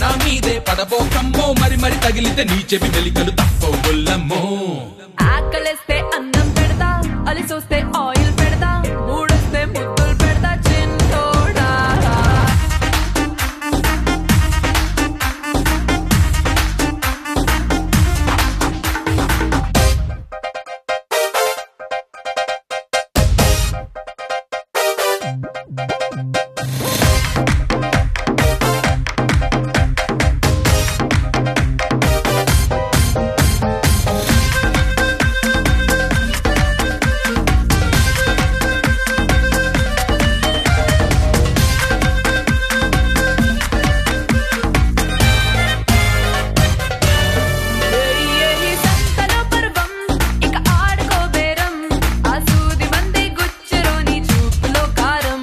మీదే పడబోకమ్మో మరి మరి తగిలితే నీ చెవి మెలికలు తప్పవుల్లమ్మో ఆకలిస్తే అన్నం పెడతా అలిసొస్తే ఆయిల్ పెడతా మూడొస్తే ముద్దులు పెడతా చిన్నోడా ఏయ్ ఏయ్ సంతలో పర్వం ఇక ఆడుకో బేరం ఆ సూది మంది గుచ్చెరో నీ చూపులో కారం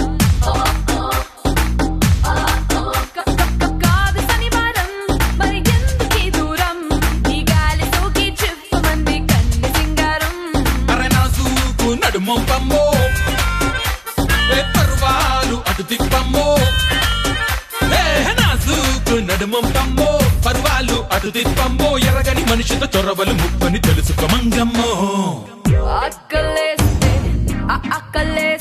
కాదు శనివారం మరి ఎందుకీ దూరం ఈ గాలి సోకి చెప్పమంది కన్ని సింగారం అరే నా సూపు నడుమొంపమ్మో ఏ పర్వాలు అటు తిప్పమ్మో ఏ నా సూపు నడుమొంపమ్మో పర్వాలు అటు తిప్పమ్మో ఎరగని మనిషితో చొరవలు ముప్పని తెలుసుకో మంగమ్మో అక్కలేస్తే ఆ అక్కలేస్తే